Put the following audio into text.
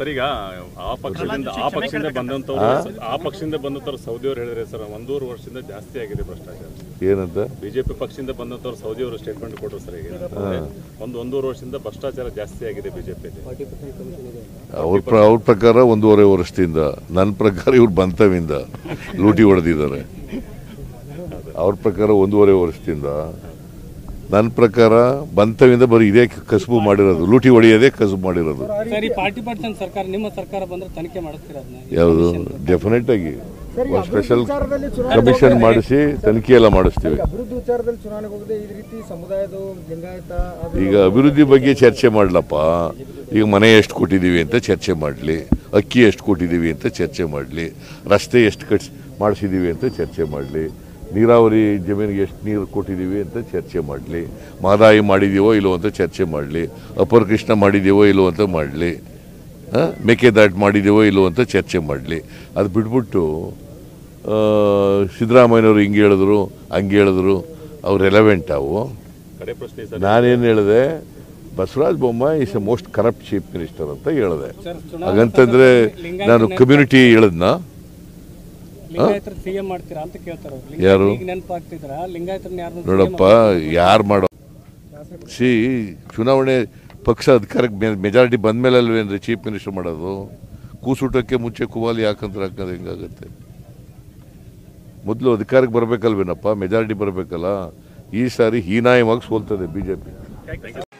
Sir ಈಗ ಆ ಪಕ್ಷದಿಂದ ಆ ಪಕ್ಷದಿಂದ ಬಂದಂತವ್ರು ಆ ಪಕ್ಷದಿಂದ ಬಂದಂತವ್ರು ಸೌದಿ ಅವರು ಹೇಳಿದ್ರೆ ಸರ್ ಒಂದೂವರೆ ವರ್ಷದಿಂದ ಜಾಸ್ತಿ ಆಗಿದೆ ಭ್ರಷ್ಟಾಚಾರ ಏನಂತ ಬಿಜೆಪಿ ಪಕ್ಷದಿಂದ ಬಂದಂತವ್ರು ಸೌದಿ ಅವರು ಸ್ಟೇಟ್ಮೆಂಟ್ ಕೊಟ್ಟರು ಸರ್ ಈಗ ಒಂದು ಒಂದೂವರೆ ವರ್ಷದಿಂದ ಭ್ರಷ್ಟಾಚಾರ ಜಾಸ್ತಿ ಆಗಿದೆ ಬಿಜೆಪಿಯಲ್ಲಿ ಅವ್ರ ಪ್ರ ಅವ್ರ ಪ್ರಕಾರ ಒಂದೂವರೆ ವರ್ಷದಿಂದ ನನ್ನ ಪ್ರಕಾರ ಇವ್ರು ಬಂತವಿಂದ ಲೂಟಿ ಹೊಡೆದಿದ್ದಾರೆ ಅವ್ರ ಪ್ರಕಾರ ಒಂದೂವರೆ ವರ್ಷದಿಂದ ನನ್ನ ಪ್ರಕಾರ ಬಂತವಿಂದ ಬರೀ ಇದೇ ಕಸಬು ಮಾಡಿರೋದು ಲೂಟಿ ಹೊಡೆಯೋದೇ ಕಸಬು ಮಾಡಿರೋದು ಸರ್ ಈ ಪಾರ್ಟಿ ಪರ್ಸೆಂಟ್ ಸರ್ಕಾರ ನಿಮ್ಮ ಸರ್ಕಾರ ಬಂದ್ರೆ ತನಿಖೆ ಮಾಡಿಸ್ತೀರ ಅದನ್ನ ಯಾವುದು ಡೆಫಿನೆಟ್ ಆಗಿ ಒಂದು ಸ್ಪೆಷಲ್ ಕಮಿಷನ್ ಮಾಡಿಸಿ ತನಿಖೆ ಎಲ್ಲ ಮಾಡಿಸ್ತೀವಿ ಅಭಿವೃದ್ಧಿ ವಿಚಾರದಲ್ಲಿ ಚುನಾವಣೆಗೆ ಹೋಗದೆ ಈ ರೀತಿ ಸಮುದಾಯದ ಲಿಂಗಾಯತ ಅದು ಈಗ ಅಭಿವೃದ್ಧಿ ಬಗ್ಗೆ ಚರ್ಚೆ ಮಾಡ್ಲಪ್ಪ ಈಗ ಮನೆ ಎಷ್ಟು ಕೊಟ್ಟಿದ್ದೀವಿ ಅಂತ ಚರ್ಚೆ ಮಾಡಲಿ ಅಕ್ಕಿ ಎಷ್ಟು ಕೊಟ್ಟಿದ್ದೀವಿ ಅಂತ ಚರ್ಚೆ ಮಾಡಲಿ ರಸ್ತೆ ಎಷ್ಟು ಕಟ್ಸ್ ಮಾಡಿಸಿದ್ದೀವಿ ಅಂತ ಚರ್ಚೆ ಮಾಡಲಿ ನೀರಾವರಿ ಜಮೀನಿಗೆ ಎಷ್ಟು ನೀರು ಕೊಟ್ಟಿದ್ದೀವಿ ಅಂತ ಚರ್ಚೆ ಮಾಡಲಿ ಮಹದಾಯಿ ಮಾಡಿದ್ದೀವೋ ಇಲ್ಲವೋ ಅಂತ ಚರ್ಚೆ ಮಾಡಲಿ ಅಪರ ಕೃಷ್ಣ ಮಾಡಿದ್ದೀವೋ ಇಲ್ಲವೋ ಅಂತ ಮಾಡಲಿ ಮೇಕೆದಾಟು ಮಾಡಿದ್ದೀವೋ ಇಲ್ಲವೋ ಅಂತ ಚರ್ಚೆ ಮಾಡಲಿ ಅದು ಬಿಟ್ಬಿಟ್ಟು ಆ, ಸಿದ್ದರಾಮಯ್ಯನವರು ಹಿಂಗೆ ಹೇಳಿದ್ರು ಹಂಗೆ ಹೇಳಿದ್ರು ಅವ್ರು ರೆಲೆವೆಂಟ್ ಅವು ಕಡೆ ಪ್ರಶ್ನೆ ಸರ್ ನಾನೇನು ಹೇಳಿದೆ Basavaraj Bommai is a most corrupt chief minister ಅಂತ ಹೇಳಿದೆ ಸರ್ ಹಾಗಂತಂದ್ರೆ ನಾನು ಕಮ್ಯುನಿಟಿ ಹೇಳದ್ನ ಲಿಂಗಾಯತರ ಸಿಎಂ ಮಾಡ್ತೀರಾ ಅಂತ ಕೇಳ್ತಾರ ಅವ್ರು ಯಾರು? ಈಗ ನೆನಪಾಗ್ತಿದ್ರ ಲಿಂಗಾಯತರನ್ನ ಯಾರು ನೋಡಪ್ಪ ಯಾರು ಮಾಡೋ ಸಿ ಚುನಾವಣೆ ಪಕ್ಷ ಅಧಿಕಾರಕ್ಕೆ ಮೆಜಾರಿಟಿ ಬಂದ್ಮೇಲೆ ಅಲ್ವೇನ್ರಿ ಚೀಫ್ ಮಿನಿಸ್ಟರ್ ಮಾಡೋದು ಕೂಸುಟಕ್ಕೆ ಮುಂಚೆ ಕುವಾಲಿ ಯಾಕಂದ್ರೆ ಹಾಕೋದು ಹೆಂಗಾಗುತ್ತೆ ಮೊದಲು ಅಧಿಕಾರಕ್ಕೆ ಬರಬೇಕಲ್ವೇನಪ್ಪ ಮೆಜಾರಿಟಿ ಬರಬೇಕಲ್ಲ ಈ ಸಾರಿ ಹೀನಾಯವಾಗಿ ಸೋಲ್ತದೆ ಬಿ ಜೆ ಪಿ